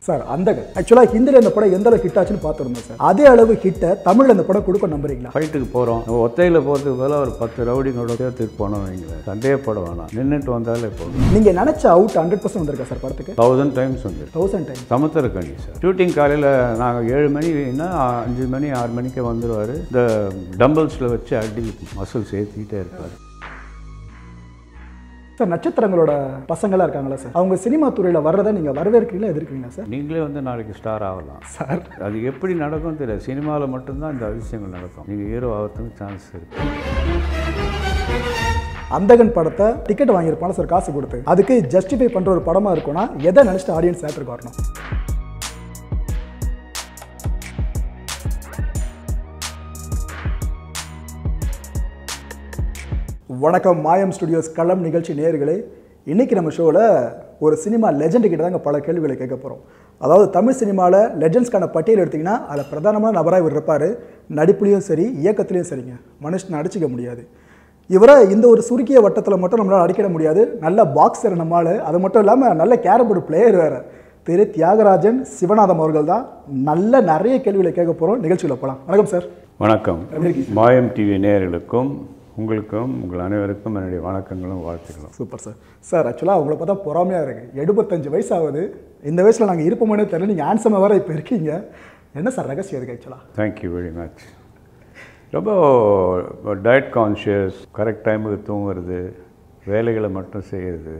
Sir அந்த ஆக்சுவலாக ஹிந்தியில் இந்த படம் எந்த அளவு ஹிட் ஆச்சுன்னு பார்த்துருந்தோம் சார் அதே அளவு ஹிட்டை தமிழில் இந்த படம் கொடுக்க நம்புறீங்களா ஃபைட்டுக்கு போகிறோம் ஒத்தையில் போகிறதுக்கு பதிலாக ஒரு பத்து ரவுடிங்களோட சேர்த்துக்கு போனோம் வைங்களேன் சந்தேகப்பட வேணாம் நின்றுட்டு வந்தாலே போதும் நீங்கள் நினச்ச அவுட் ஹண்ட்ரட் பர்சன்ட் வந்திருக்கா சார் படத்துக்கு தௌசண்ட் டைம்ஸ் வந்து thousand time Samuthirakani sir shooting காலையில் நாங்கள் ஏழு மணினா அஞ்சு மணி ஆறு மணிக்கே வந்துடுவார் இந்த டம்பிள்ஸில் வச்சு அடி மசில் சேர்த்துக்கிட்டே இருப்பார் சார் நட்சத்திரங்களோட பசங்களாக இருக்காங்களா சார் அவங்க சினிமா துறையில் வர்றதை நீங்கள் வரவேற்கிறீங்களா எதிர்க்கிறீங்களா சார் நீங்களே வந்து நாளைக்கு ஸ்டார் ஆகலாம் சார் அது எப்படி நடக்கும் தெரியாது சினிமாவில் மட்டும்தான் இந்த அதிசயங்கள் நடக்கும் நீங்கள் ஹீரோ ஆகிறதுக்கு சான்ஸ் இருக்குது அந்தகன் படத்தை டிக்கெட் வாங்கியிருப்பாங்க சார் காசு கொடுத்து அதுக்கு ஜஸ்டிஃபை பண்ணுற ஒரு படமாக இருக்கும்னா எதை நினச்சிட்டு ஆடியன்ஸ் தேட்டருக்கு வரணும் வணக்கம் மாயம் ஸ்டுடியோஸ் களம் நிகழ்ச்சி நேயர்களே இன்னைக்கு நம்ம ஷோவில் ஒரு சினிமா லெஜெண்ட் கிட்ட தாங்க பல கேள்விகளை கேட்க போகிறோம் அதாவது தமிழ் சினிமாவில் லெஜெண்ட்ஸ்க்கான பட்டியல் எடுத்திங்கன்னா அதில் பிரதானமான நபராக இவர் இருப்பார் நடிப்புலையும் சரி இயக்கத்துலேயும் சரிங்க மனுஷனை அடிச்சிக்க முடியாது இவரை இந்த ஒரு சுருக்கிய வட்டத்தில் மட்டும் நம்மளால் அடிக்கிட முடியாது நல்ல பாக்ஸர் நம்மால் அது மட்டும் இல்லாமல் நல்ல கேரம் போர்டு பிளேயர் வேறு திரு தியாகராஜன் சிவநாதம் அவர்கள் தான் நல்ல நிறைய கேள்விகளை கேட்க போகிறோம் நிகழ்ச்சியில் போகலாம் வணக்கம் சார் வணக்கம் எப்படி இருக்கீங்க? மாயம் டிவி நேயர்களுக்கும் உங்களுக்கும் உங்கள் அனைவருக்கும் என்னுடைய வணக்கங்களும் வாழ்த்துக்களும் சூப்பர் சார் சார் ஆக்சுவலாக உங்களை பார்த்தா பொறாமையாக இருக்குது எழுபத்தஞ்சு வயசு ஆகுது இந்த வயசில் நாங்கள் இருப்போமோனே தெரியல நீங்கள் ஆன்சமாக வேறு இப்போ இருக்கீங்க என்ன சார் ரகசியம் இருக்குது ஆக்சுவலாக தேங்க்யூ வெரி மச் ரொம்ப டயட் கான்ஷியஸ் கரெக்ட் டைமுக்கு தூங்குறது வேலைகளை மட்டும் செய்கிறது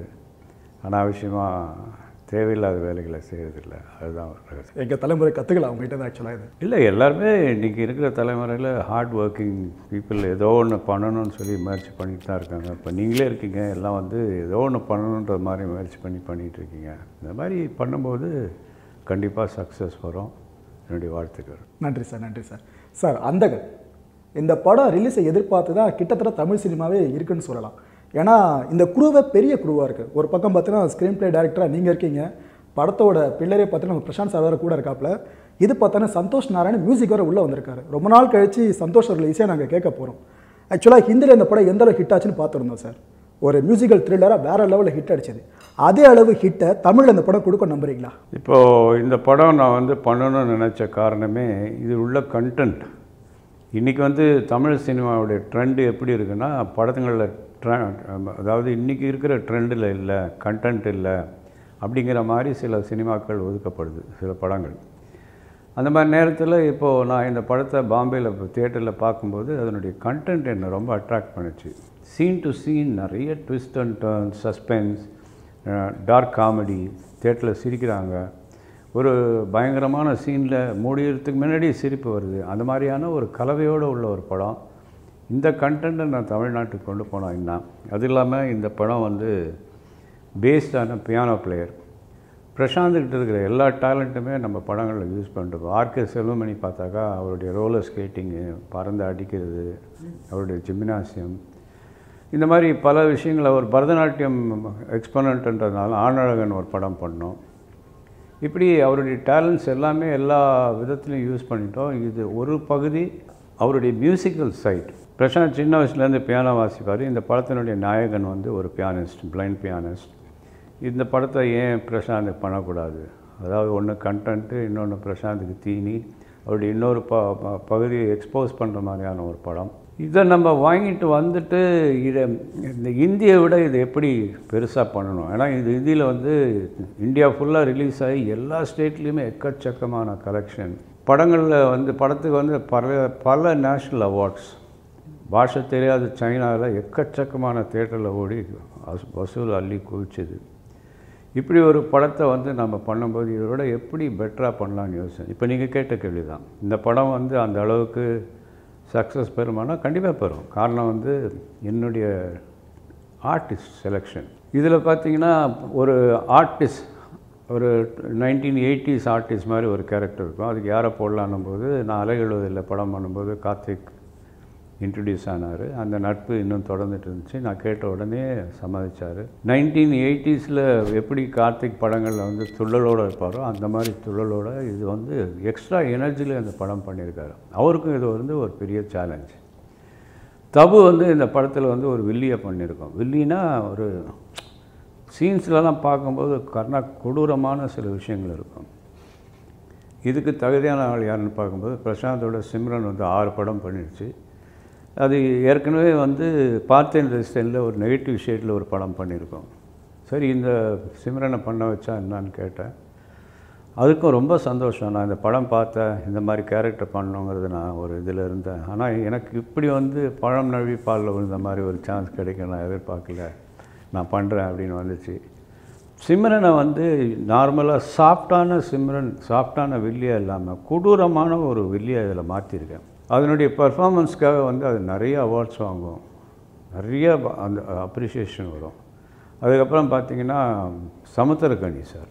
அனாவசியமாக தேவையில்லாத வேலைகளை செய்கிறதில்ல அதுதான் ஒரு ரகசியம் எங்கள் தலைமுறை கற்றுக்கலாம் உங்ககிட்ட தான் ஆக்சுவலாக இது இல்லை எல்லாருமே இன்றைக்கி இருக்கிற தலைமுறையில் ஹார்ட் ஒர்க்கிங் பீப்புள் ஏதோ ஒன்று பண்ணணும்னு சொல்லி முயற்சி பண்ணிட்டு தான் இருக்காங்க இப்போ நீங்களே இருக்கீங்க எல்லாம் வந்து ஏதோ ஒன்று பண்ணணுன்ற மாதிரி முயற்சி பண்ணி பண்ணிகிட்டு இருக்கீங்க இந்த மாதிரி பண்ணும்போது கண்டிப்பாக சக்ஸஸ் வரும் என்னுடைய வாழ்த்துக்கள் நன்றி சார் நன்றி சார் சார் அந்தகன் இந்த படம் ரிலீஸை எதிர்பார்த்து தான் கிட்டத்தட்ட தமிழ் சினிமாவே இருக்குன்னு சொல்லலாம் ஏன்னா இந்த குருவை பெரிய குருவாக இருக்குது ஒரு பக்கம் பார்த்தீங்கன்னா ஸ்க்ரீன் பிளே டேரக்டராக நீங்கள் இருக்கீங்க படத்தோட பிள்ளரே பார்த்தீங்கன்னா நம்ம பிரசாந்த் சார் வேறு கூட இருக்காப்புல இது பார்த்தோன்னா சந்தோஷ் நாராயண் மியூசிக் வேறு உள்ளே வந்திருக்காரு ரொம்ப நாள் கழிச்சு சந்தோஷ் அவர்கள் இசையை நாங்கள் கேட்க போகிறோம் ஆக்சுவலாக ஹிந்தியில் இந்த படம் எந்த அளவு ஹிட் ஆச்சுன்னு பார்த்துருந்தோம் சார் ஒரு மியூசிக்கல் த்ரில்லராக வேறு லெவலில் ஹிட் அடிச்சது அதே அளவு ஹிட்டை தமிழில் இந்த படம் கொடுக்க நம்புறீங்களா இப்போது இந்த படம் நான் வந்து பண்ணணும்னு நினச்ச காரணமே இது உள்ள கண்டென்ட் இன்றைக்கி வந்து தமிழ் சினிமாவுடைய ட்ரெண்டு எப்படி இருக்குன்னா படத்துங்களில் ட்ரெ அதாவது இன்றைக்கி இருக்கிற ட்ரெண்டில் இல்லை கண்டென்ட் இல்லை அப்படிங்கிற மாதிரி சில சினிமாக்கள் ஒதுக்கப்படுது சில படங்கள் அந்த மாதிரி நேரத்தில் இப்போது நான் இந்த படத்தை பாம்பேயில் தியேட்டரில் பார்க்கும்போது அதனுடைய கண்டென்ட் என்னை ரொம்ப அட்ராக்ட் பண்ணுச்சு சீன் டு சீன் நிறைய twist and turn suspense dark comedy தேட்டரில் சிரிக்கிறாங்க ஒரு பயங்கரமான சீனில் முடியறதுக்கு முன்னாடி சிரிப்பு வருது அந்த மாதிரியான ஒரு கலவையோடு உள்ள ஒரு படம் இந்த கண்டென்ட்டை நான் தமிழ்நாட்டுக்கு கொண்டு போனோம் என்ன அது இல்லாமல் இந்த படம் வந்து பேஸ்டான பியானோ பிளேயர் பிரசாந்த்கிட்ட இருக்கிற எல்லா டேலண்ட்டுமே நம்ம படங்களில் யூஸ் பண்ணிருக்கோம் ஆர்கே செல்வமணி பார்த்தாக்கா அவருடைய ரோலர் ஸ்கேட்டிங்கு பறந்து அடிக்கிறது அவருடைய ஜிம்னாசியம் இந்த மாதிரி பல விஷயங்கள் அவர் பரதநாட்டியம் எக்ஸ்பனண்ட்ன்றதுனால ஆணழகன் ஒரு படம் பண்ணோம் இப்படி அவருடைய டேலண்ட்ஸ் எல்லாமே எல்லா விதத்துலையும் யூஸ் பண்ணிட்டோம் இது ஒரு பகுதி அவருடைய மியூசிக்கல் சைட் பிரசாந்த் சின்ன வயசுலேருந்து பியானோ வாசிப்பார் இந்த படத்தினுடைய நாயகன் வந்து ஒரு பியானிஸ்ட் பிளைண்ட் பியானிஸ்ட் இந்த படத்தை ஏன் பிரசாந்த் பண்ணக்கூடாது அதாவது ஒன்று கண்டென்ட்டு இன்னொன்று பிரசாந்துக்கு தீனி அவருடைய இன்னொரு ப ப- பகுதியை எக்ஸ்போஸ் பண்ணுற மாதிரியான ஒரு படம் இதை நம்ம வாங்கிட்டு வந்துட்டு இதை இந்த இந்தியை விட இது எப்படி பெருசாக பண்ணணும் ஏன்னா இது இந்தியில் வந்து இந்தியா ஃபுல்லாக ரிலீஸ் ஆகி எல்லா ஸ்டேட்லேயுமே எக்கச்சக்கமான கலெக்ஷன் படங்களில் வந்து படத்துக்கு வந்து பல பல நேஷ்னல் அவார்ட்ஸ் பாஷை தெரியாத சைனாவில் எக்கச்சக்கமான தேட்டரில் ஓடி வசூ- வசூல் அள்ளி குவிச்சுது இப்படி ஒரு படத்தை வந்து நம்ம பண்ணும்போது இதை விட எப்படி பெட்டராக பண்ணலாம்னு யோசிச்சேன் இப்போ நீங்கள் கேட்ட கேள்வி தான் இந்த படம் வந்து அந்த அளவுக்கு சக்ஸஸ் பெறுமானா கண்டிப்பாக பெறும் காரணம் வந்து என்னுடைய ஆர்டிஸ்ட் செலெக்ஷன் இதில் பார்த்தீங்கன்னா ஒரு ஆர்டிஸ்ட் ஒரு நைன்டீன் எயிட்டிஸ் ஆர்டிஸ்ட் மாதிரி ஒரு கேரக்டர் இருக்கும் அதுக்கு யாரை போடலான்னும் போது நான் அலைகளுவதில் படம் பண்ணும்போது கார்த்திக் இன்ட்ரடியூஸ் ஆனார் அந்த நட்பு இன்னும் தொடர்ந்துட்டு இருந்துச்சு நான் கேட்ட உடனே சம்மதிச்சார் நைன்டீன் எயிட்டிஸில் எப்படி கார்த்திக் படங்களில் வந்து துள்ளலோடு இருப்பாரோ அந்த மாதிரி துள்ளலோட இது வந்து எக்ஸ்ட்ரா எனர்ஜியில் இந்த படம் பண்ணியிருக்காரு அவருக்கும் இது வந்து ஒரு பெரிய சேலஞ்ச் தபு வந்து இந்த படத்தில் வந்து ஒரு வில்லியை பண்ணியிருக்கோம் வில்லினா ஒரு சீன்ஸ்லலாம் பார்க்கும்போது கர்ணா கொடூரமான சில விஷயங்கள் இருக்கும் இதுக்கு தகுதியான ஆள் யாருன்னு பார்க்கும்போது பிரசாந்தோட சிம்ரன் வந்து ஆறு படம் பண்ணிடுச்சு அது ஏற்கனவே வந்து பார்த்தேன் ரெசிடென்ட்டில் ஒரு நெகட்டிவ் ஷேடில் ஒரு படம் பண்ணியிருக்கோம் சரி இந்த சிம்ரனை பண்ண வச்சா என்னான்னு கேட்டேன் அதுக்கும் ரொம்ப சந்தோஷம் நான் இந்த படம் பார்த்தேன் இந்த மாதிரி கேரக்டர் பண்ணணுங்கிறது நான் ஒரு இதில் இருந்தேன் ஆனால் எனக்கு இப்படி வந்து பழம் நழுவி பாலில் விழுந்த மாதிரி ஒரு சான்ஸ் கிடைக்க நான் எதிர்பார்க்கல நான் பண்ணுறேன் அப்படின்னு வந்துச்சு சிம்ரனை வந்து நார்மலாக சாஃப்டான சிம்ரன் சாஃப்டான வில்லியாக இல்லாமல் கொடூரமான ஒரு வில்லியை இதில் மாற்றிருக்கேன் அதனுடைய பர்ஃபார்மன்ஸ்க்காக வந்து அது நிறைய அவார்ட்ஸ் வாங்கும் நிறைய ப- அந்த அப்ரிஷியேஷன் வரும் அதுக்கப்புறம் பார்த்தீங்கன்னா சமுத்திரக்கணி சார்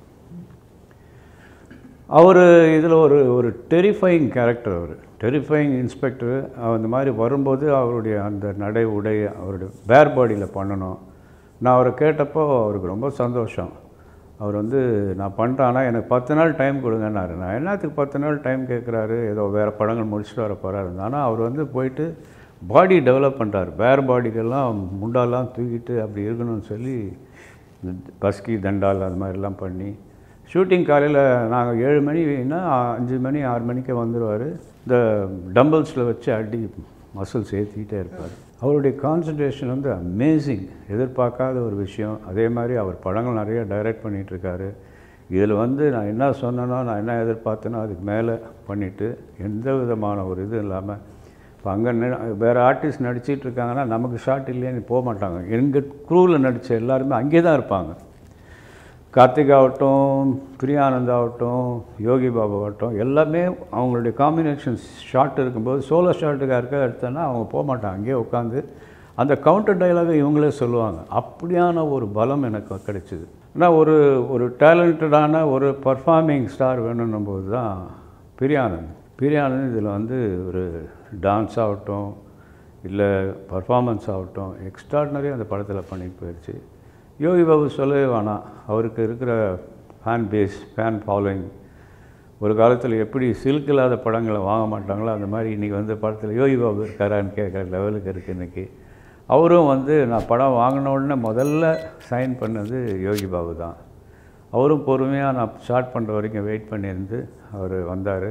அவர் இதில் ஒரு ஒரு டெரிஃபைங் கேரக்டர் அவர் டெரிஃபைங் இன்ஸ்பெக்டர் அந்த மாதிரி வரும்போது அவருடைய அந்த நடை உடை அவருடைய பேர் பாடியில் பண்ணணும் நான் அவரை கேட்டப்போ அவருக்கு ரொம்ப சந்தோஷம் அவர் வந்து நான் பண்ணுறேன் ஆனால் எனக்கு பத்து நாள் டைம் கொடுங்கன்னாரு நான் என்னத்துக்கு பத்து நாள் டைம் கேட்குறாரு ஏதோ வேறு படங்கள் முடிச்சுட்டு வர போகிறாரு ஆனால் அவர் வந்து போயிட்டு பாடி டெவலப் பண்ணுறாரு பேர் பாடிக்கெல்லாம் முண்டாலாம் தூக்கிட்டு அப்படி இருக்கணும்னு சொல்லி பஸ்கி தண்டால் அது மாதிரிலாம் பண்ணி ஷூட்டிங் காலையில் நாங்கள் ஏழு மணினா அஞ்சு மணி ஆறு மணிக்கே வந்துடுவார் இந்த டம்பிள்ஸில் வச்சு அடி மசில்ஸ் ஏற்றிக்கிட்டே இருப்பார் அவருடைய கான்சன்ட்ரேஷன் வந்து அமேசிங் எதிர்பார்க்காத ஒரு விஷயம் அதே மாதிரி அவர் படங்கள் நிறைய டைரக்ட் பண்ணிகிட்ருக்காரு இதில் வந்து நான் என்ன சொன்னேனோ நான் என்ன எதிர்பார்த்தேனோ அதுக்கு மேலே பண்ணிவிட்டு எந்த விதமான ஒரு இது இல்லாமல் இப்போ அங்கே வேறு ஆர்டிஸ்ட் நடிச்சிட்டு இருக்காங்கன்னா நமக்கு ஷாட் இல்லைன்னு போக மாட்டாங்க எங்கள் க்ரூவில் நடித்த எல்லாருமே அங்கே தான் இருப்பாங்க கார்த்திக் ஆகட்டும் பிரியானந்த் ஆகட்டும் யோகி பாபு ஆகட்டும் எல்லாமே அவங்களுடைய காம்பினேஷன் ஷாட் இருக்கும்போது சோலோ ஷாட்டுக்கு இருக்க எடுத்தோன்னா அவங்க போக மாட்டாங்க அங்கேயே உட்காந்து அந்த கவுண்டர் டயலாகை இவங்களே சொல்லுவாங்க அப்படியான ஒரு பலம் எனக்கு கிடைச்சிது ஆனால் ஒரு ஒரு டேலண்டடான ஒரு பர்ஃபார்மிங் ஸ்டார் வேணும்னும் போது தான் பிரியானந்த் பிரியானந்த் இதில் வந்து ஒரு டான்ஸ் ஆகட்டும் இல்லை பர்ஃபார்மன்ஸ் ஆகட்டும் எக்ஸ்ட்ராடினரி அந்த படத்தில் பண்ணிட்டு போயிடுச்சு யோகி பாபு சொல்லவே வேணாம் அவருக்கு இருக்கிற ஃபேன் பேஸ் ஃபேன் ஃபாலோயிங் ஒரு காலத்தில் எப்படி சில்க் இல்லாத படங்களை வாங்க மாட்டாங்களோ அந்த மாதிரி இன்றைக்கி வந்து படத்தில் யோகி பாபு இருக்காரான்னு கேட்குற லெவலுக்கு இருக்குது இன்றைக்கி அவரும் வந்து நான் படம் வாங்கின உடனே முதல்ல சைன் பண்ணது யோகி பாபு தான் அவரும் பொறுமையாக நான் ஷார்ட் பண்ணுற வரைக்கும் வெயிட் பண்ணியிருந்து அவர் வந்தார்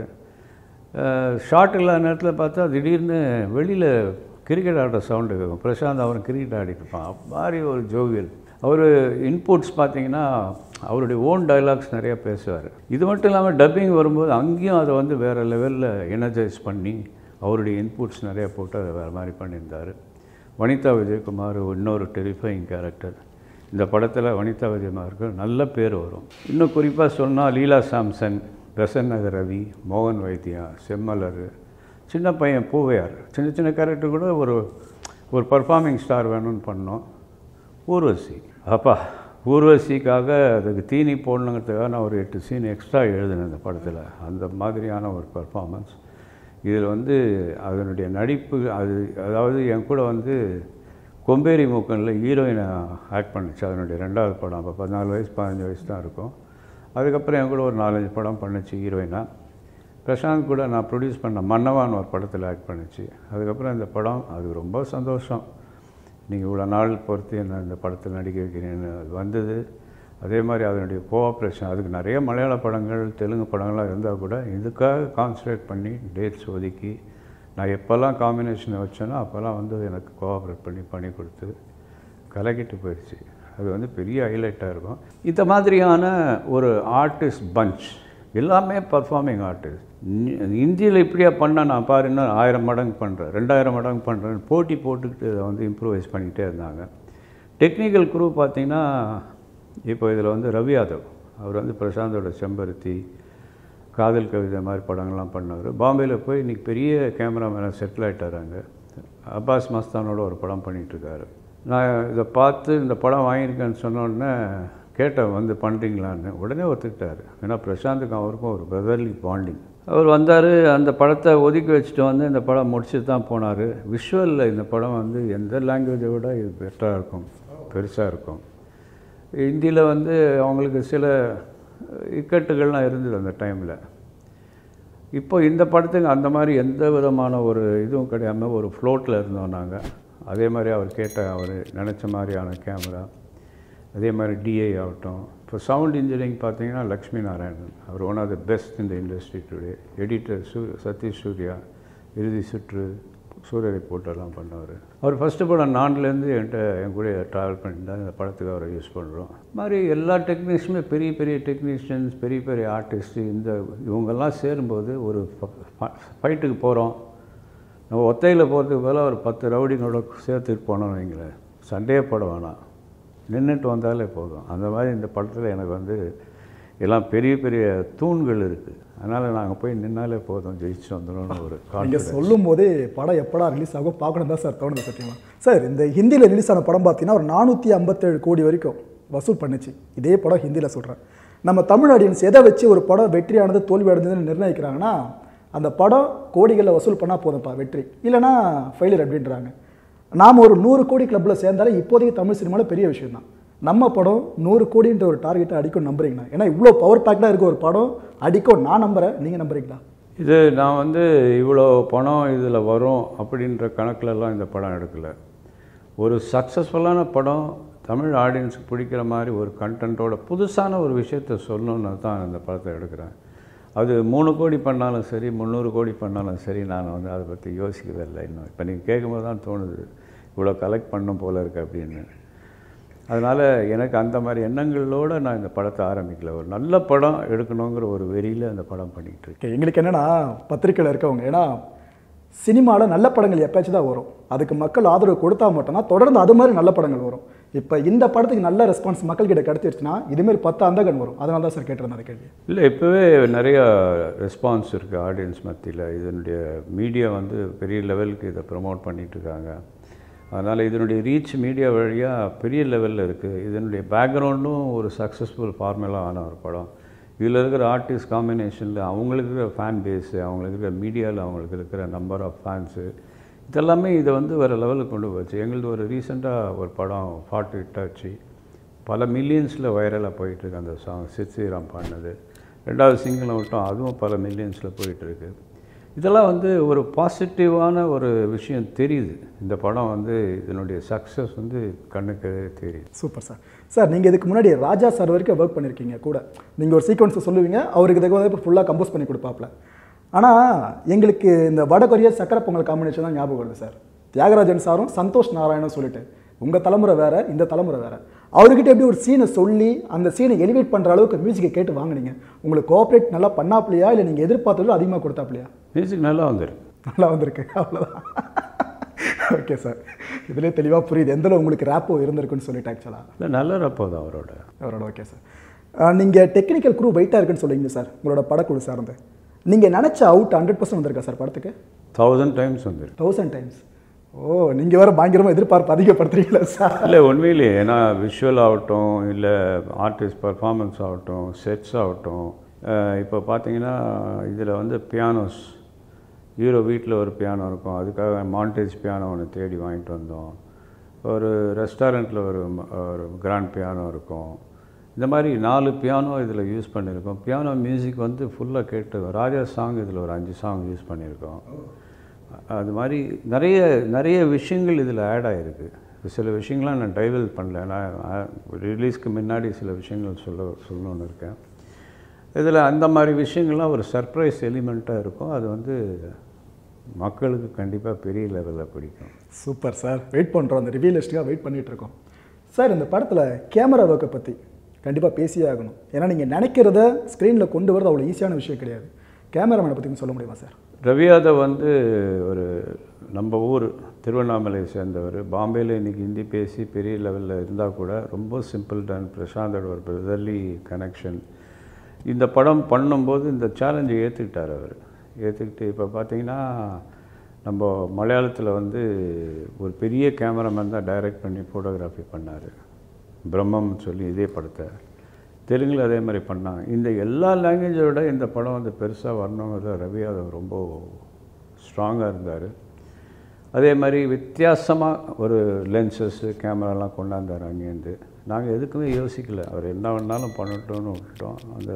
ஷார்ட் இல்லாத நேரத்தில் பார்த்தா திடீர்னு வெளியில் கிரிக்கெட் ஆடுற சவுண்டு கேட்கும் பிரசாந்த் அவரும் கிரிக்கெட் ஆடிட்டு இருப்பான் அது மாதிரி ஒரு ஜோவியல் அவர் இன்புட்ஸ் பார்த்தீங்கன்னா அவருடைய ஓன் டைலாக்ஸ் நிறையா பேசுவார் இது மட்டும் இல்லாமல் டப்பிங் வரும்போது அங்கேயும் அதை வந்து வேறு லெவலில் எனர்ஜைஸ் பண்ணி அவருடைய இன்புட்ஸ் நிறையா போட்டு அதை வேறு மாதிரி பண்ணியிருந்தார் வனிதா விஜயகுமார் இன்னொரு டெரிஃபைங் கேரக்டர் இந்த படத்தில் வனிதா விஜயகுமாருக்கு நல்ல பேர் வரும் இன்னும் குறிப்பாக சொன்னால் லீலா சாம்சன் பெசன்னக ரவி மோகன் வைத்தியா செம்மலர் சின்ன பையன் பூவையார் சின்ன சின்ன கேரக்டர் கூட ஒரு ஒரு பர்ஃபார்மிங் ஸ்டார் வேணும்னு பண்ணோம் ஊர்வசி அப்பா ஊர்வசிக்காக அதுக்கு தீனி போடணுங்கிறதுக்காக நான் ஒரு எட்டு சீன் எக்ஸ்ட்ரா எழுதினேன் இந்த படத்தில் அந்த மாதிரியான ஒரு பர்ஃபார்மன்ஸ் இதில் வந்து அதனுடைய நடிப்பு அது அதாவது என் கூட வந்து கொம்பேரி மூக்கனில் ஹீரோயினை ஆக்ட் பண்ணுச்சு அதனுடைய ரெண்டாவது படம் அப்போ பதினாலு வயசு பதினஞ்சு வயசு தான் இருக்கும் அதுக்கப்புறம் என் கூட ஒரு நாலஞ்சு படம் பண்ணுச்சு ஹீரோயினாக பிரசாந்த் கூட நான் ப்ரொடியூஸ் பண்ண மன்னவான் ஒரு படத்தில் ஆக்ட் பண்ணுச்சு அதுக்கப்புறம் இந்த படம் அது ரொம்ப சந்தோஷம் நீங்கள் இவ்வளோ நாள் பொறுத்து என்ன இந்த படத்தில் நடிக்க வைக்கிறீங்கன்னு அது வந்தது அதே மாதிரி அதனுடைய கோஆப்ரேஷன் அதுக்கு நிறைய மலையாள படங்கள் தெலுங்கு படங்கள்லாம் இருந்தால் கூட இதுக்காக கான்சன்ட்ரேட் பண்ணி டேட்ஸ் ஒதுக்கி நான் எப்போல்லாம் காம்பினேஷனை வச்சேனோ அப்போல்லாம் வந்து எனக்கு கோஆப்ரேட் பண்ணி பண்ணி கொடுத்து கலக்கிட்டு போயிடுச்சு அது வந்து பெரிய ஹைலைட்டாக இருக்கும் இந்த மாதிரியான ஒரு ஆர்டிஸ்ட் பஞ்ச் எல்லாமே பர்ஃபார்மிங் ஆர்டிஸ்ட் இந்தியில் இப்படியா பண்ணால் நான் பாரு இன்னும் ஆயிரம் மடங்கு பண்ணுறேன் ரெண்டாயிரம் மடங்கு பண்ணுறேன் போட்டி போட்டுக்கிட்டு அதை வந்து இம்ப்ரூவைஸ் பண்ணிக்கிட்டே இருந்தாங்க டெக்னிக்கல் குரூ பார்த்தீங்கன்னா இப்போ இதில் வந்து ரவி யாதவ் அவர் வந்து பிரசாந்தோட செம்பருத்தி காதல் கவிதை மாதிரி படங்கள்லாம் பண்ணவர் பாம்பேயில் போய் இன்றைக்கி பெரிய கேமராமேனாக செட்டில் ஆகிட்டார் அங்கே அப்பாஸ் மஸ்தானோட ஒரு படம் பண்ணிகிட்ருக்காரு நான் இதை பார்த்து இந்த படம் வாங்கியிருக்கேன்னு சொன்ன உடனே கேட்டேன் வந்து பண்ணுறீங்களான்னு உடனே ஒத்துக்கிட்டார் ஏன்னா பிரசாந்துக்கும் அவருக்கும் ஒரு பிரதர்லி பாண்டிங் அவர் வந்தார் அந்த படத்தை ஒதுக்கி வச்சுட்டு வந்து இந்த படம் முடிச்சுட்டு தான் போனார் விஷுவலில் இந்த படம் வந்து எந்த லாங்குவேஜை விட இது பெட்டராக இருக்கும் பெருசாக இருக்கும் ஹிந்தியில் வந்து அவங்களுக்கு சில இக்கட்டுகள்லாம் இருந்தது அந்த டைமில் இப்போ இந்த படத்துக்கு அந்த மாதிரி எந்த விதமான ஒரு இதுவும் கிடையாமல் ஒரு ஃப்ளோட்டில் இருந்தோம் நாங்கள் அதே மாதிரி அவர் கேட்ட அவர் நினச்ச மாதிரியான கேமரா அதே மாதிரி டிஐ ஆகட்டும் இப்போ சவுண்ட் இன்ஜினியரிங் பார்த்தீங்கன்னா லக்ஷ்மி நாராயணன் அவர் ஒன் ஆஃப் த பெஸ்ட் இந்த இண்டஸ்ட்ரி டுடே எடிட்டர் சூ சதீஷ் சூர்யா இறுதி சுற்று சூரிய ரிப்போர்ட்டெல்லாம் பண்ணவர் அவர் ஃபஸ்ட்டு படம் நான்லேருந்து என்கிட்ட என் கூட ட்ராவல் பண்ணிட்டு தான் இந்த படத்துக்கு அவரை யூஸ் பண்ணுறோம் மாதிரி எல்லா டெக்னீஷியனுமே பெரிய பெரிய டெக்னீஷியன்ஸ் பெரிய பெரிய ஆர்டிஸ்ட்டு இந்த இவங்கெல்லாம் சேரும்போது ஒரு ஃபைட்டுக்கு போகிறோம் நம்ம ஒத்தையில் போகிறதுக்கு பதிலாக ஒரு பத்து ரவுடிங்களோட சேர்த்துட்டு போனோம்னு வைங்களேன் சண்டையே போட வேணாம் நின்றுட்டு வந்தாலே போதும் அந்த மாதிரி இந்த படத்தில் எனக்கு வந்து எல்லாம் பெரிய பெரிய தூண்கள் இருக்குது அதனால் நாங்கள் போய் நின்னாலே போதும் ஜெயிச்சு வந்துடும்னு ஒரு நீங்க கான்ஃபிடன்ஸ் சொல்லும் போதே படம் எப்படா ரிலீஸ் ஆகும் பார்க்கணும் தான் சார் தோணுது சத்தியமா சார் இந்த ஹிந்தியில் ரிலீஸ் ஆன படம் பார்த்தீங்கன்னா ஒரு நானூற்றி ஐம்பத்தேழு கோடி வரைக்கும் வசூல் பண்ணுச்சு இதே படம் ஹிந்தியில் சொல்கிறேன் நம்ம தமிழ் ஆடியன்ஸ் எதை வச்சு ஒரு படம் வெற்றியானது தோல்வி அடைஞ்சதுன்னு நிர்ணயிக்கிறாங்கன்னா அந்த படம் கோடிகளில் வசூல் பண்ணால் போதும்ப்பா வெற்றி இல்லைன்னா ஃபெயிலியர் அப்படின்றாங்க நாம் ஒரு நூறு கோடி கிளப்பில் சேர்ந்தாலே இப்போதைக்கு தமிழ் சினிமாவில் பெரிய விஷயம் தான் நம்ம படம் நூறு கோடின்ற ஒரு டார்கெட்டை அடிக்கும் நம்புறீங்களா ஏன்னா இவ்வளோ பவர் பேக்டாக இருக்க ஒரு படம் அடிக்கும் நான் நம்புறேன் நீங்கள் நம்புறீங்களா இது நான் வந்து இவ்வளோ பணம் இதில் வரும் அப்படின்ற கணக்கிலலாம் இந்த படம் எடுக்கலை ஒரு சக்ஸஸ்ஃபுல்லான படம் தமிழ் ஆடியன்ஸுக்கு பிடிக்கிற மாதிரி ஒரு கண்டென்ட்டோட புதுசான ஒரு விஷயத்த சொல்லணுன்னு தான் இந்த படத்தை எடுக்கிறேன் அது மூணு கோடி பண்ணாலும் சரி முந்நூறு கோடி பண்ணாலும் சரி நான் வந்து அதை பற்றி யோசிக்கவே இல்லை இன்னும் இப்போ நீங்கள் கேட்கும்போது தான் தோணுது இவ்வளோ கலெக்ட் பண்ணும் போல இருக்கு அப்படின்னு அதனால் எனக்கு அந்த மாதிரி எண்ணங்களோடு நான் இந்த படத்தை ஆரம்பிக்கல ஒரு நல்ல படம் எடுக்கணுங்கிற ஒரு வெறியில் அந்த படம் பண்ணிகிட்டு இருக்கேன் ஓகே எங்களுக்கு என்னன்னா பத்திரிக்கையில் இருக்கவங்க ஏன்னா சினிமாவில் நல்ல படங்கள் எப்பயாச்சும் தான் வரும் அதுக்கு மக்கள் ஆதரவு கொடுத்தா மட்டும்தான் தொடர்ந்து அது மாதிரி நல்ல படங்கள் வரும் இப்போ இந்த படத்துக்கு நல்ல ரெஸ்பான்ஸ் மக்கள்கிட்ட கிடைச்சிருச்சுன்னா இதுமாரி பத்து அந்தகன் வரும் அதனால தான் சார் கேட்டிருந்தேன் அந்த கேள்வி இல்லை இப்போவே நிறைய ரெஸ்பான்ஸ் இருக்குது ஆடியன்ஸ் மத்தியில் இதனுடைய மீடியா வந்து பெரிய லெவலுக்கு இதை ப்ரமோட் பண்ணிட்டு இருக்காங்க அதனால் இதனுடைய ரீச் மீடியா வழியாக பெரிய லெவலில் இருக்குது இதனுடைய பேக்ரவுண்டும் ஒரு சக்ஸஸ்ஃபுல் ஃபார்முலா ஆன ஒரு படம் இதில் இருக்கிற ஆர்டிஸ்ட் காம்பினேஷனில் அவங்களுக்கு இருக்கிற ஃபேன் பேஸு அவங்களுக்கு இருக்கிற மீடியாவில் அவங்களுக்கு இருக்கிற நம்பர் ஆஃப் ஃபேன்ஸு இதெல்லாமே இதை வந்து வேறு லெவலுக்கு கொண்டு போச்சு எங்களுது ஒரு ரீசெண்டாக ஒரு படம் ஃபார்ட் ஹிட் ஆச்சு பல மில்லியன்ஸில் வைரலாக போயிட்டுருக்கு அந்த சாங் சித்ஸ்ரீராம் பாடினது ரெண்டாவது சிங்கிள் மட்டும் அதுவும் பல மில்லியன்ஸில் போயிட்டுருக்கு இதெல்லாம் வந்து ஒரு பாசிட்டிவான ஒரு விஷயம் தெரியுது இந்த படம் வந்து இதனுடைய சக்ஸஸ் வந்து கண்ணுக்கு தெரியுது சூப்பர் சார் சார் நீங்கள் இதுக்கு முன்னாடி ராஜா சார் வரைக்கும் ஒர்க் பண்ணியிருக்கீங்க கூட நீங்கள் ஒரு சீக்வன்ஸை சொல்லுவீங்க அவருக்கு தகுந்த ஃபுல்லாக கம்போஸ் பண்ணி கொடுப்பாப்ல ஆனால் எங்களுக்கு இந்த வட கொரியா சக்கரை பொங்கல் காம்பினேஷன் தான் ஞாபகம் வருது சார் தியாகராஜன் சாரும் சந்தோஷ் நாராயணும் சொல்லிட்டு உங்கள் தலைமுறை வேற இந்த தலைமுறை வேற அவர்கிட்ட எப்படி ஒரு சீனை சொல்லி அந்த சீனை எலிவேட் பண்ணுற அளவுக்கு மியூசிக்கை கேட்டு வாங்குனீங்க உங்களுக்கு கோஆப்ரேட் நல்லா பண்ணாப்லையா இல்லை நீங்கள் எதிர்பார்த்ததும் அதிகமாக கொடுத்தாப்லையா மியூசிக் நல்லா வந்துருக்கு நல்லா வந்திருக்கு அவ்வளோதான் ஓகே சார் இதுலேயே தெளிவாக புரியுது எந்தளவு உங்களுக்கு ரேப்போ இருந்திருக்குன்னு சொல்லிட்டு ஆக்சுவலாக இல்லை நல்ல ரப்போ தான் அவரோட அவரோட ஓகே சார் நீங்கள் டெக்னிக்கல் குரூ வெயிட்டாக இருக்குன்னு சொல்லுவீங்க சார் உங்களோட படக்குழு சார்ந்து நீங்கள் நினச்ச அவுட் ஹண்ட்ரட் பர்சன்ட் வந்திருக்கா சார் படத்துக்கு தௌசண்ட் டைம்ஸ் வந்துருக்கு தௌசண்ட் டைம்ஸ் ஓ நீங்கள் வேறு பயங்கரமாக எதிர்பார்ப்பு அதிகப்படுத்துறீங்களா சார் இல்லை உண்மையிலேயே ஏன்னா விஷுவல் ஆகட்டும் இல்லை ஆர்டிஸ்ட் பர்ஃபார்மன்ஸ் ஆகட்டும் செட்ஸ் ஆகட்டும் அஹ் இப்போ பார்த்தீங்கன்னா இதில் வந்து பியானோஸ் ஹீரோ வீட்டில் ஒரு பியானோ இருக்கும் அதுக்காக மாண்டேஜ் பியானோ ஒன்று தேடி வாங்கிட்டு வந்தோம் ஒரு ரெஸ்டாரண்ட்டில் ஒரு ம- ஒரு கிராண்ட் பியானோ இருக்கும் இந்த மாதிரி நாலு பியானோ இதில் யூஸ் பண்ணியிருக்கோம் பியானோ மியூசிக் வந்து ஃபுல்லாக கேட்டு ராஜா சாங் இதில் ஒரு அஞ்சு சாங் யூஸ் பண்ணியிருக்கோம் அது மாதிரி நிறைய நிறைய விஷயங்கள் இதில் ஆட் ஆகிருக்கு சில விஷயங்கள்லாம் நான் டைவல் பண்ணல நான் ரிலீஸ்க்கு முன்னாடி சில விஷயங்கள் சொல்ல சொல்லணும்னு இருக்கேன் இதில் அந்த மாதிரி விஷயங்கள்லாம் ஒரு சர்ப்ரைஸ் எலிமெண்ட்டாக இருக்கும் அது வந்து மக்களுக்கு கண்டிப்பாக பெரிய லெவலில் பிடிக்கும் சூப்பர் சார் வெயிட் பண்ணுறோம் அந்த ரிவியூலிஸ்ட்டுக்காக வெயிட் பண்ணிட்டு இருக்கோம் சார் இந்த படத்தில் கேமரா ஒர்க்கை பற்றி கண்டிப்பாக பேசியே ஆகணும் ஏன்னா நீங்கள் நினைக்கிறத ஸ்க்ரீனில் கொண்டு வரது அவ்வளோ ஈஸியான விஷயம் கிடையாது கேமராமேனை பற்றி சொல்ல முடியுமா சார் ரவி யாதவ் வந்து ஒரு நம்ம ஊர் திருவண்ணாமலையை சேர்ந்தவர் பாம்பேயில் இன்றைக்கி ஹிந்தி பேசி பெரிய லெவலில் இருந்தால் கூட ரொம்ப சிம்பிள் டன் பிரசாந்தோட ஒரு பிரதர்லி கனெக்ஷன் இந்த படம் பண்ணும்போது இந்த சேலஞ்சை ஏற்றுக்கிட்டார் அவர் ஏற்றுக்கிட்டு இப்போ பார்த்தீங்கன்னா நம்ம மலையாளத்தில் வந்து ஒரு பெரிய கேமராமேன் தான் டைரக்ட் பண்ணி ஃபோட்டோகிராஃபி பண்ணார் பிரம்மம் சொல்லி இதே படத்தை தெலுங்கில் அதே மாதிரி பண்ணாங்க இந்த எல்லா லாங்குவேஜை விட இந்த படம் வந்து பெருசாக வரணுங்கிறத ரவி யாதவ் ரொம்ப ஸ்ட்ராங்காக இருந்தார் அதே மாதிரி வித்தியாசமாக ஒரு லென்சஸ்ஸு கேமராலாம் கொண்டாந்தார் அங்கேருந்து நாங்கள் எதுக்குமே யோசிக்கல அவர் என்ன வேணாலும் பண்ணட்டும்னு விட்டுட்டோம் அந்த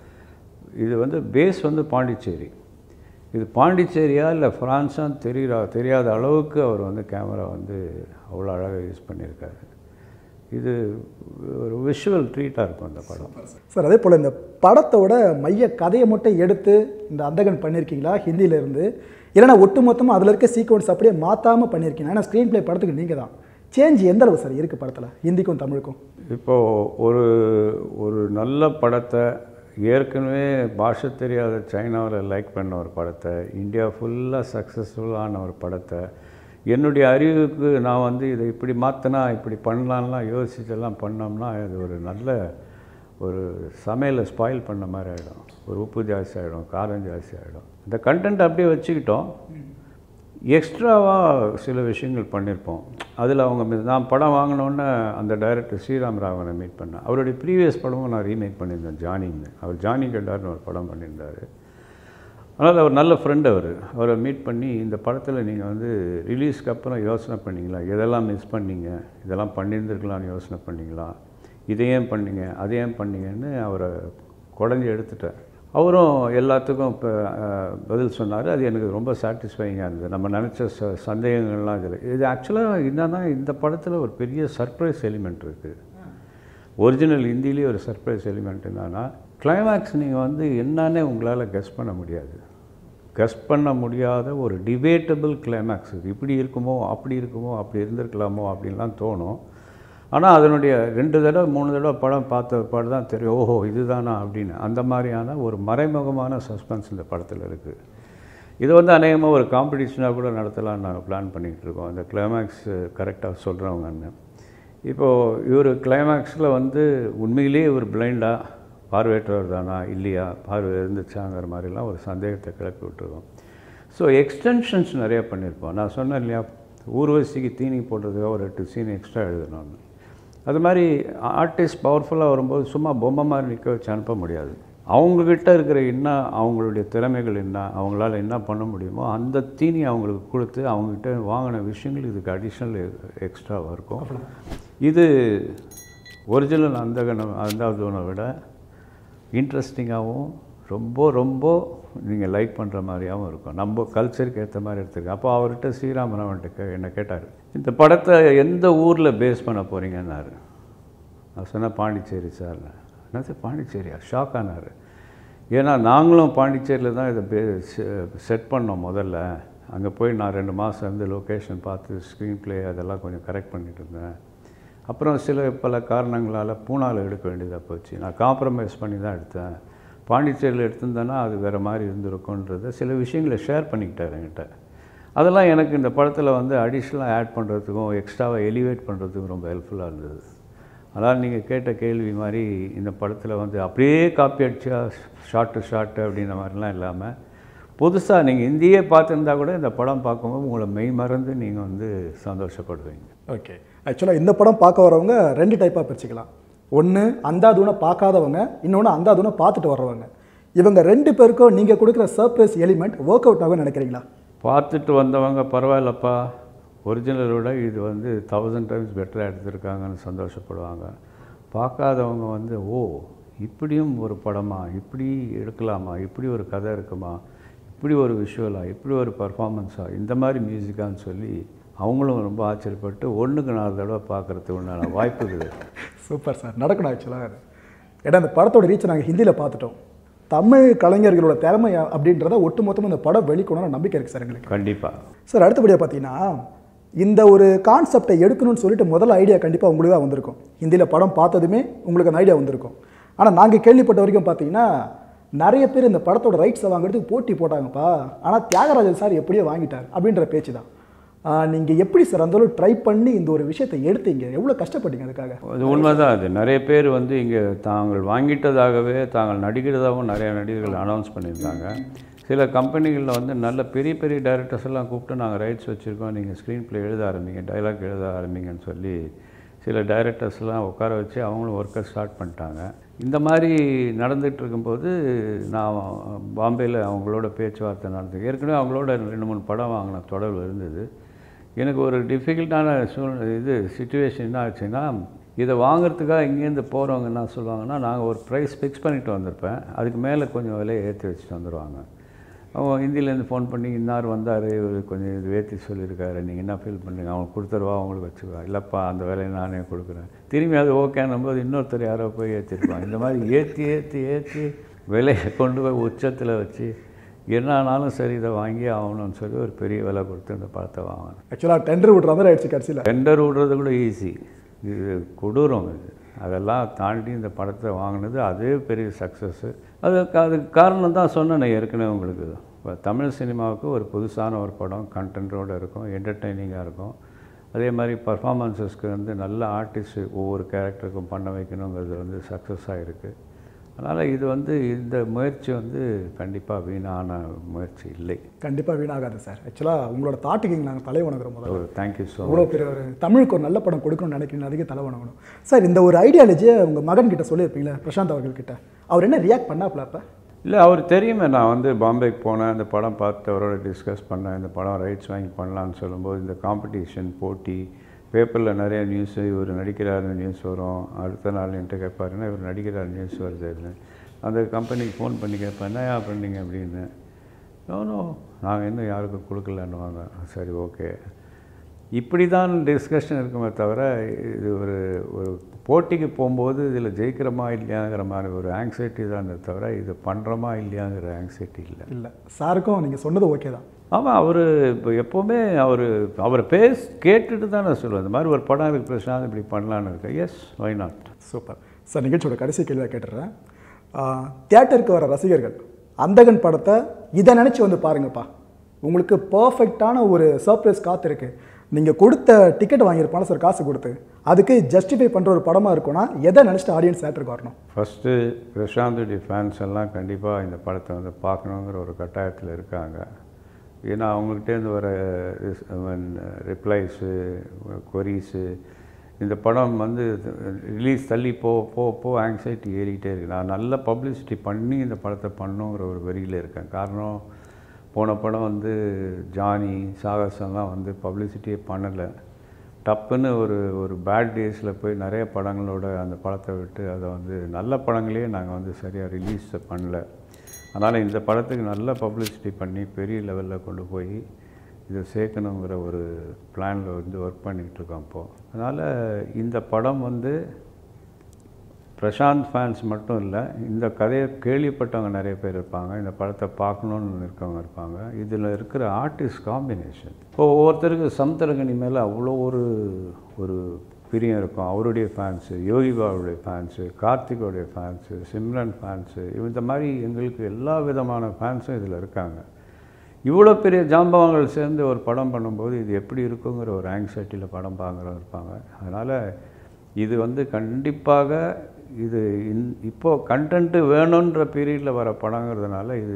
இது வந்து பேஸ் வந்து பாண்டிச்சேரி இது பாண்டிச்சேரியா இல்லை ஃப்ரான்ஸான்னு தெரியா தெரியாத அளவுக்கு அவர் வந்து கேமரா வந்து அவ்வளோ அழகாக யூஸ் பண்ணியிருக்காரு இது ஒரு விஷுவல் ட்ரீட்டாக இருக்கும் அந்த படம் சார் அதே போல் இந்த படத்தோட மைய கதையை மட்டும் எடுத்து இந்த அந்தகன் பண்ணியிருக்கீங்களா ஹிந்தியில இருந்து இல்லைன்னா ஒட்டுமொத்தமாக அதில் இருக்க சீக்வன்ஸ் அப்படியே மாற்றாமல் பண்ணியிருக்கீங்க ஏன்னா ஸ்க்ரீன் ப்ளே படத்துக்கு நீங்கள் தான் சேஞ்ச் எந்த அளவு சார் இருக்குது படத்தில் ஹிந்திக்கும் தமிழுக்கும் இப்போது ஒரு ஒரு நல்ல படத்தை ஏற்கனவே பாஷை தெரியாத சைனாவில் லைக் பண்ண ஒரு படத்தை இந்தியா ஃபுல்லாக சக்ஸஸ்ஃபுல்லான ஒரு படத்தை என்னுடைய அறிவுக்கு நான் வந்து இதை இப்படி மாற்றினா இப்படி பண்ணலாம்லாம் யோசிச்செல்லாம் பண்ணோம்னா இது ஒரு நல்ல ஒரு சமையலை ஸ்பாயில் பண்ண மாதிரி ஆகிடும் ஒரு உப்பு ஜாஸ்தி ஆகிடும் காரம் ஜாஸ்தி ஆகிடும் இந்த கண்டென்ட் அப்படியே வச்சுக்கிட்டோம் எக்ஸ்ட்ராவாக சில விஷயங்கள் பண்ணியிருப்போம் அதில் அவங்க மி- நான் படம் வாங்கினோன்னே அந்த டைரக்டர் ஸ்ரீராம் ராவனை மீட் பண்ணேன் அவருடைய ப்ரீவியஸ் படமும் நான் ரீமேக் பண்ணியிருந்தேன் ஜானின்னு அவர் ஜானி கண்டார்னு ஒரு படம் பண்ணியிருந்தார் அதனால் அவர் நல்ல ஃப்ரெண்ட் அவர் அவரை மீட் பண்ணி இந்த படத்தில் நீங்கள் வந்து ரிலீஸ்க்கு அப்புறம் யோசனை பண்ணீங்களா எதெல்லாம் மிஸ் பண்ணீங்க இதெல்லாம் பண்ணியிருந்துருக்கலாம்னு யோசனை பண்ணீங்களா இதை ஏன் பண்ணீங்க அதை ஏன் பண்ணீங்கன்னு அவரை குடஞ்சி எடுத்துட்டேன் அவரும் எல்லாத்துக்கும் இப்போ பதில் சொன்னார் அது எனக்கு ரொம்ப சாட்டிஸ்ஃபைங்காக இருந்தது நம்ம நினச்ச ச சந்தேகங்கள்லாம் இதில் இது ஆக்சுவலாக என்னன்னா இந்த படத்தில் ஒரு பெரிய சர்ப்ரைஸ் எலிமெண்ட் இருக்குது ஒரிஜினல் ஹிந்திலேயே ஒரு சர்ப்ரைஸ் எலிமெண்ட் என்னன்னா கிளைமேக்ஸ் நீங்கள் வந்து என்னன்னே உங்களால் கெஸ் பண்ண முடியாது கெஸ் பண்ண முடியாத ஒரு டிபேட்டபிள் கிளைமேக்ஸ் இது இப்படி இருக்குமோ அப்படி இருக்குமோ அப்படி இருந்திருக்கலாமோ அப்படின்லாம் தோணும் ஆனால் அதனுடைய ரெண்டு தடவை மூணு தடவை படம் பார்த்த பாடு தான் தெரியும் ஓஹோ இதுதானா அப்படின்னு அந்த மாதிரியான ஒரு மறைமுகமான சஸ்பென்ஸ் இந்த படத்தில் இருக்குது இது வந்து அநேகமாக ஒரு காம்படிஷனாக கூட நடத்தலாம்னு நாங்கள் பிளான் பண்ணிக்கிட்டு இருக்கோம் அந்த கிளைமேக்ஸ் கரெக்டாக சொல்கிறவங்கன்னு இப்போது இவர் கிளைமேக்ஸில் வந்து உண்மையிலேயே ஒரு பிளைண்டாக பார்வையற்றவர் தானா இல்லையா பார்வை இருந்துச்சாங்கிற மாதிரிலாம் ஒரு சந்தேகத்தை கிளப்பி விட்டுருக்கோம் ஸோ எக்ஸ்டென்ஷன்ஸ் நிறைய பண்ணியிருப்போம் நான் சொன்னேன் இல்லையா ஊர்வசிக்கு தீனி போடுறதுக்காக ஒரு எட்டு சீன் எக்ஸ்ட்ரா எழுதணும்னு அது மாதிரி ஆர்டிஸ்ட் பவர்ஃபுல்லாக வரும்போது சும்மா பொம்மை மாதிரி நிற்க வச்சு அனுப்ப முடியாது அவங்கக்கிட்ட இருக்கிற என்ன அவங்களுடைய திறமைகள் என்ன அவங்களால என்ன பண்ண முடியுமோ அந்த தீனி அவங்களுக்கு கொடுத்து அவங்ககிட்ட வாங்கின விஷயங்கள் இதுக்கு அடிஷ்னல் எக்ஸ்ட்ராவாக இருக்கும் இது ஒரிஜினல் அந்தகன அந்தாவதனை விட இன்ட்ரெஸ்டிங்காகவும் ரொம்ப ரொம்ப நீங்கள் லைக் பண்ணுற மாதிரியாகவும் இருக்கும் நம்ம கல்ச்சருக்கு ஏற்ற மாதிரி எடுத்துருக்கேன் அப்போ அவர்கிட்ட ஸ்ரீராமன் அவன்கிட்ட என்ன கேட்டார் இந்த படத்தை எந்த ஊரில் பேஸ் பண்ண போகிறீங்கன்னாரு நான் சொன்னேன் பாண்டிச்சேரி சார் என்னது பாண்டிச்சேரியா ஷாக் ஆனார் ஏன்னா நாங்களும் பாண்டிச்சேரியில் தான் இதை பே செட் பண்ணோம் முதல்ல அங்கே போய் நான் ரெண்டு மாதம் இருந்து லொக்கேஷன் பார்த்து ஸ்க்ரீன் ப்ளே அதெல்லாம் கொஞ்சம் கரெக்ட் பண்ணிட்டு இருந்தேன் அப்புறம் சில பல காரணங்களால் பூனாவில் எடுக்க வேண்டியதாக போச்சு நான் காம்ப்ரமைஸ் பண்ணி தான் எடுத்தேன் பாண்டிச்சேரியில் எடுத்திருந்தேன்னா அது வேறு மாதிரி இருந்திருக்குன்றத சில விஷயங்களை ஷேர் பண்ணிக்கிட்டார் என்கிட்ட அதெல்லாம் எனக்கு இந்த படத்தில் வந்து அடிஷ்னலாக ஆட் பண்ணுறதுக்கும் எக்ஸ்ட்ராவாக எலிவேட் பண்ணுறதுக்கும் ரொம்ப ஹெல்ப்ஃபுல்லாக இருந்தது அதாவது நீங்கள் கேட்ட கேள்வி மாதிரி இந்த படத்தில் வந்து அப்படியே காப்பி அடிச்சா ஷார்ட்டு ஷார்ட்டு அப்படின்ற மாதிரிலாம் இல்லாமல் புதுசாக நீங்கள் இந்தியே பார்த்துருந்தா கூட இந்த படம் பார்க்கும்போது உங்களை மெய் மறந்து நீங்கள் வந்து சந்தோஷப்படுவீங்க ஓகே ஆக்சுவலாக இந்த படம் பார்க்க வரவங்க ரெண்டு டைப்பாக பிரிச்சுக்கலாம் ஒன்று அந்தாதூனை பார்க்காதவங்க இன்னொன்று அந்தாதூனை பார்த்துட்டு வர்றவங்க இவங்க ரெண்டு பேருக்கும் நீங்கள் கொடுக்குற சர்ப்ரைஸ் எலிமெண்ட் ஒர்க் அவுட் ஆகும்னு நினைக்கிறீங்களா பார்த்துட்டு வந்தவங்க பரவாயில்லப்பா ஒரிஜினலை விட இது வந்து தௌசண்ட் டைம்ஸ் பெட்டராக எடுத்திருக்காங்கன்னு சந்தோஷப்படுவாங்க பார்க்காதவங்க வந்து ஓ இப்படியும் ஒரு படமா இப்படி எடுக்கலாமா இப்படி ஒரு கதை இருக்குமா இப்படி ஒரு விஷுவலா இப்படி ஒரு பர்ஃபார்மன்ஸா இந்த மாதிரி மியூசிக்கான்னு சொல்லி அவங்களும் ரொம்ப ஆச்சரியப்பட்டு ஒன்றுக்கு நாலு தடவை பார்க்குறதுக்கு உண்டான வாய்ப்புகள் சூப்பர் சார் நடக்கணும் ஆக்சுவலாக அது ஏன்னா இந்த படத்தோட ரீச் நாங்கள் ஹிந்தியில் பார்த்துட்டோம் தமிழ் கலைஞர்களோட திறமை அப்படின்றத ஒட்டுமொத்தமாக இந்த படம் வெளிக்கணும்னு நம்பிக்கை இருக்குது சார் எங்களுக்கு கண்டிப்பாக சார் அடுத்தபடியாக பார்த்தீங்கன்னா இந்த ஒரு கான்செப்டை எடுக்கணும்னு சொல்லிட்டு முதல்ல ஐடியா கண்டிப்பாக உங்களுக்கு தான் வந்திருக்கும் ஹிந்தியில் படம் பார்த்ததுமே உங்களுக்கு அந்த ஐடியா வந்திருக்கும் ஆனால் நாங்கள் கேள்விப்பட்ட வரைக்கும் பார்த்தீங்கன்னா நிறைய பேர் இந்த படத்தோட ரைட்ஸை வாங்குறதுக்கு போட்டி போட்டாங்கப்பா ஆனால் தியாகராஜன் சார் எப்படியோ வாங்கிட்டார் அப்படின்ற பேச்சு தான் நீங்கள் எப்படி சார் அந்த ட்ரை பண்ணி இந்த ஒரு விஷயத்தை எடுத்தீங்க எவ்வளோ கஷ்டப்பட்டீங்க அதுக்காக அது உண்மைதான் அது நிறைய பேர் வந்து இங்கே தாங்கள் வாங்கிட்டதாகவே தாங்கள் நடிக்கிறதாகவும் நிறைய நடிகர்கள் அனௌன்ஸ் பண்ணியிருந்தாங்க சில கம்பெனிகளில் வந்து நல்ல பெரிய பெரிய டைரக்டர்ஸ் எல்லாம் கூப்பிட்டு நாங்கள் ரைட்ஸ் வச்சுருக்கோம் நீங்கள் ஸ்க்ரீன் ப்ளே எழுத ஆரம்பிங்க டைலாக் எழுத ஆரம்பிங்கன்னு சொல்லி சில டைரக்டர்ஸ்லாம் உட்கார வச்சு அவங்களும் ஒர்க்கை ஸ்டார்ட் பண்ணிட்டாங்க இந்த மாதிரி நடந்துகிட்டு இருக்கும்போது நான் பாம்பேயில் அவங்களோட பேச்சுவார்த்தை நடந்து ஏற்கனவே அவங்களோட ரெண்டு மூணு படம் வாங்கின தொடர்பு இருந்தது எனக்கு ஒரு டிஃபிகல்ட்டான சூழ்நிலை இது சுச்சுவேஷன் என்ன ஆச்சுன்னா இதை வாங்குறதுக்காக இங்கேருந்து போகிறவங்க என்ன சொல்லுவாங்கன்னா நாங்கள் ஒரு ப்ரைஸ் ஃபிக்ஸ் பண்ணிட்டு வந்திருப்பேன் அதுக்கு மேலே கொஞ்சம் விலையை ஏற்றி வச்சுட்டு வந்துடுவாங்க அவன் ஹிந்திலேருந்து ஃபோன் பண்ணி இன்னார் வந்தார் இவர் கொஞ்சம் இது ஏற்றி சொல்லியிருக்காரு நீங்கள் என்ன ஃபீல் பண்ணுங்க அவன் கொடுத்துருவா அவங்களுக்கு வச்சுக்கா இல்லைப்பா அந்த வேலையை நானே கொடுக்குறேன் திரும்பி அது ஓகேன்னும் போது இன்னொருத்தர் யாரோ போய் ஏற்றிருப்பான் இந்த மாதிரி ஏற்றி ஏற்றி ஏற்றி விலையை கொண்டு போய் உச்சத்தில் வச்சு என்ன ஆனாலும் சரி இதை வாங்கி ஆகணும்னு சொல்லி ஒரு பெரிய விலை கொடுத்து இந்த பழத்தை வாங்கினேன் ஆக்சுவலாக டெண்டர் விட்ற மாதிரி ஆயிடுச்சு கடைசியில் டெண்டர் விடுறது கூட ஈஸி இது கொடூரம் இது அதெல்லாம் தாண்டி இந்த படத்தை வாங்கினது அதே பெரிய சக்ஸஸ்ஸு அதுக்கு அதுக்கு காரணம் தான் சொன்னேன் ஏற்கனவே உங்களுக்கு இப்போ தமிழ் சினிமாவுக்கு ஒரு புதுசான ஒரு படம் கண்டென்ட்டோடு இருக்கும் என்டர்டெய்னிங்காக இருக்கும் அதே மாதிரி பர்ஃபார்மன்ஸஸ்க்கு வந்து நல்ல ஆர்டிஸ்ட் ஒவ்வொரு கேரக்டருக்கும் பண்ண வைக்கணுங்கிறது வந்து சக்ஸஸ் ஆகிருக்கு அதனால் இது வந்து இந்த முயற்சி வந்து கண்டிப்பாக வீணான முயற்சி இல்லை கண்டிப்பாக வீணாகாது சார் ஆக்சுவலாக உங்களோட தாட்டுக்கு நாங்கள் தலை வணங்குறோம் முதல்ல தேங்க்யூ ஸோ இவ்வளோ பெரிய ஒரு தமிழுக்கு ஒரு நல்ல படம் கொடுக்கணும்னு நினைக்கிறீங்க அதிக தலை வணங்கணும் சார் இந்த ஒரு ஐடியாலஜியை உங்கள் மகன் கிட்ட சொல்லியிருப்பீங்களே பிரசாந்த் அவர்கள்கிட்ட அவர் என்ன ரியாக்ட் பண்ணாப்ல அப்போ இல்லை அவர் தெரியுமே நான் வந்து பாம்பேக்கு போனேன் இந்த படம் பார்த்து அவரோட டிஸ்கஸ் பண்ணேன் இந்த படம் ரைட்ஸ் வாங்கி பண்ணலான்னு சொல்லும்போது இந்த காம்படிஷன் போட்டி பேப்பரில் நிறைய நியூஸ் இவர் நடிக்கிறாருன்னு நியூஸ் வரும் அடுத்த நாள் என்கிட்ட கேட்பாருன்னா இவர் நடிக்கிறார் நியூஸ் வருது அந்த கம்பெனிக்கு ஃபோன் பண்ணி கேட்பேன் என்னையா பண்ணீங்க அப்படின்னு நோ நாங்கள் இன்னும் யாருக்கும் கொடுக்கலன்னுவாங்க சரி ஓகே இப்படி தான் டிஸ்கஷன் இருக்குமே தவிர இது ஒரு ஒரு போட்டிக்கு போகும்போது இதில் ஜெயிக்கிறோமா இல்லையாங்கிற மாதிரி ஒரு ஆங்ஸைட்டி தானே தவிர இது பண்ணுறோமா இல்லையாங்கிற ஆங்ஸைட்டி இல்லை இல்லை சாருக்கும் நீங்கள் சொன்னது ஓகே தான் ஆமாம் அவர் இப்போ எப்போவுமே அவர் அவர் பேச கேட்டுட்டு தான் நான் சொல்லுவேன் இந்த மாதிரி ஒரு படம் இருக்கு பிரசாந்த் இப்படி பண்ணலான்னு இருக்கேன் yes why not super sir நிகழ்ச்சியோட கடைசி கேள்வியாக கேட்டுடுறேன் தியேட்டருக்கு வர ரசிகர்கள் அந்தகன் படத்தை இதை நினச்சி வந்து பாருங்கப்பா உங்களுக்கு பர்ஃபெக்டான ஒரு சர்ப்ரைஸ் காத்திருக்கு நீங்கள் கொடுத்த டிக்கெட் வாங்கியிருப்பான சார் காசு கொடுத்து அதுக்கு ஜஸ்டிஃபை பண்ணுற ஒரு படமாக இருக்கும்னா எதை நினச்சிட்டு ஆடியன்ஸ் தேட்டருக்கு வரணும் ஃபஸ்ட்டு பிரசாந்துடைய ஃபேன்ஸ் எல்லாம் கண்டிப்பாக இந்த படத்தை வந்து பார்க்கணுங்கிற ஒரு கட்டாயத்தில் இருக்காங்க ஏன்னா அவங்ககிட்டேருந்து வர ரிப்ளைஸு கொரீஸு இந்த படம் வந்து ரிலீஸ் தள்ளி போ போ போ ஆங்ஸைட்டி ஏறிக்கிட்டே இருக்கு நான் நல்ல பப்ளிசிட்டி பண்ணி இந்த படத்தை பண்ணுங்கிற ஒரு வெறியில் இருக்கேன் காரணம் போன படம் வந்து ஜானி சாகசம்லாம் வந்து பப்ளிசிட்டியே பண்ணலை டப்புன்னு ஒரு ஒரு பேட் டேஸில் போய் நிறைய படங்களோட அந்த படத்தை விட்டு அதை வந்து நல்ல படங்களே நாங்கள் வந்து சரியாக ரிலீஸ் பண்ணல அதனால் இந்த படத்துக்கு நல்ல பப்ளிசிட்டி பண்ணி பெரிய லெவலில் கொண்டு போய் இதை சேர்க்கணுங்கிற ஒரு பிளானில் வந்து ஒர்க் பண்ணிகிட்டு இருக்கோம் இப்போது அதனால் இந்த படம் வந்து பிரசாந்த் ஃபேன்ஸ் மட்டும் இல்லை இந்த கதையை கேள்விப்பட்டவங்க நிறைய பேர் இருப்பாங்க இந்த படத்தை பார்க்கணுன்னு இருக்கவங்க இருப்பாங்க இதில் இருக்கிற ஆர்டிஸ்ட் காம்பினேஷன் இப்போ ஒவ்வொருத்தருக்கு சமுத்திரகனி மேலே அவ்வளோ ஒரு ஒரு பிரியம் இருக்கும் அவருடைய ஃபேன்ஸு யோகி பாபுடைய ஃபேன்ஸு கார்த்திகோடைய ஃபேன்ஸு சிம்ரன் ஃபேன்ஸு இந்த மாதிரி எங்களுக்கு எல்லா விதமான ஃபேன்ஸும் இதில் இருக்காங்க இவ்வளோ பெரிய ஜாம்பவங்கள் சேர்ந்து ஒரு படம் பண்ணும்போது இது எப்படி இருக்குங்கிற ஒரு ஆங்ஸைட்டியில் படம் பார்க்குறவங்க இருப்பாங்க அதனால் இது வந்து கண்டிப்பாக இது இன் இப்போது கண்டென்ட்டு வேணுன்ற பீரியடில் வர படங்கிறதுனால இது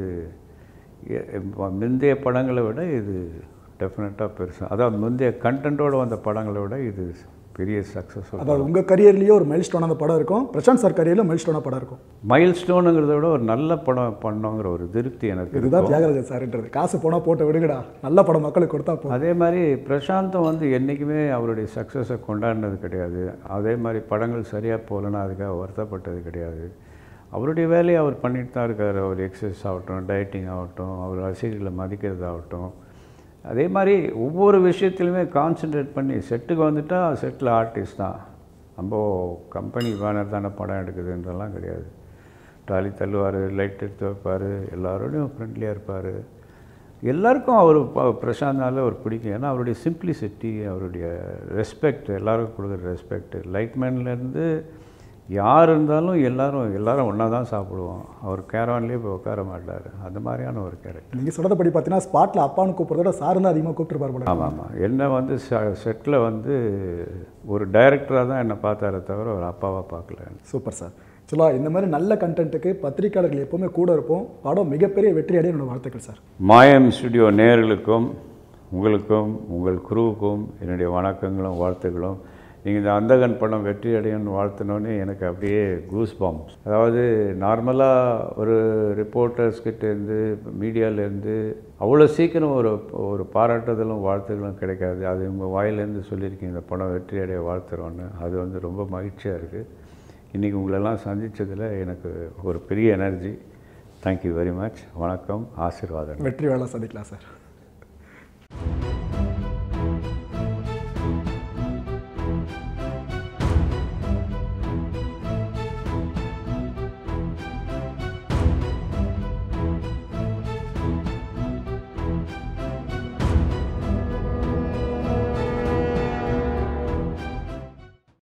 எ- இப்ப முந்தைய படங்களை விட இது டெஃபினட்டாக பெருசு அதாவது முந்தைய கண்டென்ட்டோடு வந்த படங்களை விட இது பெரிய சக்ஸஸ் அதாவது உங்கள் கரியர்லேயே ஒரு மைல் ஸ்டோனான படம் இருக்கும் பிரசாந்த் சார் கரியரில் மைல் ஸ்டோனாக படம் இருக்கும் மைல் ஸ்டோனுங்கிறத விட ஒரு நல்ல படம் பண்ணோங்கிற ஒரு திருப்தி எனக்கு இருக்கு. இதுதான் தியாகராஜன் சார்ன்றது காசு போனால் போட்டு விடுங்கடா நல்ல படம் மக்களுக்கு கொடுத்தா போதும் அதே மாதிரி பிரசாந்தம் வந்து என்றைக்குமே அவருடைய சக்ஸஸை கொண்டாடினது கிடையாது அதே மாதிரி படங்கள் சரியாக போகலன்னா அதுக்காக வருத்தப்பட்டது கிடையாது அவருடைய வேலையை அவர் பண்ணிட்டு தான் இருக்கார் அவர் எக்ஸசைஸ் ஆகட்டும் டயட்டிங் ஆகட்டும் அவர் ரசிகர்களை மதிக்கிறதாகட்டும் அதே மாதிரி ஒவ்வொரு விஷயத்துலையுமே கான்சென்ட்ரேட் பண்ணி செட்டுக்கு வந்துட்டால் செட்டில் ஆர்டிஸ்ட் தான் நம்ம கம்பெனி பேனர் தானே படம் எடுக்குதுன்றலாம் கிடையாது ட்ராலி தள்ளுவார் லைட் எடுத்து வைப்பார் எல்லாரோடையும் ஃப்ரெண்ட்லியாக இருப்பார் எல்லாருக்கும் அவர் ப- பிரசாந்த்னால அவர் பிடிக்கும் ஏன்னா அவருடைய சிம்பிளிசிட்டி அவருடைய ரெஸ்பெக்ட் எல்லாருக்கும் கொடுக்குற ரெஸ்பெக்ட் லைட்மேன்லேருந்து யார் இருந்தாலும் எல்லாரும் எல்லாரும் ஒன்றா தான் சாப்பிடுவோம் அவர் கேரவான்லேயே போய் உட்கார மாட்டார் அந்த மாதிரியான ஒரு கேரக்டர் நீங்கள் சொல்கிறத படி பார்த்தீங்கன்னா ஸ்பாட்டில் அப்பான்னு கூப்பிட்றதோட சார் தான் அதிகமாக கூப்பிட்டுருப்பார் போல ஆமாம் ஆமாம் என்ன வந்து செட்டில் வந்து ஒரு டைரக்டராக தான் என்னை பார்த்தாரே தவிர ஒரு அப்பாவாக பார்க்கல சூப்பர் சார் ஆக்சுவலாக இந்த மாதிரி நல்ல கண்டென்ட்டுக்கு பத்திரிக்கையாளர்கள் எப்போவுமே கூட இருப்போம் படம் மிகப்பெரிய வெற்றி அடைய என்னோட வாழ்த்துக்கள் சார் மாயம் ஸ்டுடியோ நேயர்களுக்கும் உங்களுக்கும் உங்கள் குருவுக்கும் என்னுடைய வணக்கங்களும் வாழ்த்துக்களும் நீங்கள் இந்த அந்தகன் படம் வெற்றி அடையணும்னு வாழ்த்தினோன்னே எனக்கு அப்படியே கூஸ் பாம்ஸ் அதாவது நார்மலாக ஒரு ரிப்போர்ட்டர்ஸ் கிட்டேருந்து மீடியாவிலேருந்து அவ்வளோ சீக்கிரம் ஒரு ஒரு பாராட்டுதலும் வாழ்த்துக்களும் கிடைக்காது அது உங்கள் வாயிலேருந்து சொல்லியிருக்கீங்க இந்த படம் வெற்றி அடைய வாழ்த்துறோன்னு அது வந்து ரொம்ப மகிழ்ச்சியாக இருக்குது இன்றைக்கி உங்களெல்லாம் சந்தித்ததில் எனக்கு ஒரு பெரிய எனர்ஜி தேங்க்யூ வெரி மச் வணக்கம் ஆசீர்வாதம் வெற்றி வேலை சந்திக்கலாம் சார்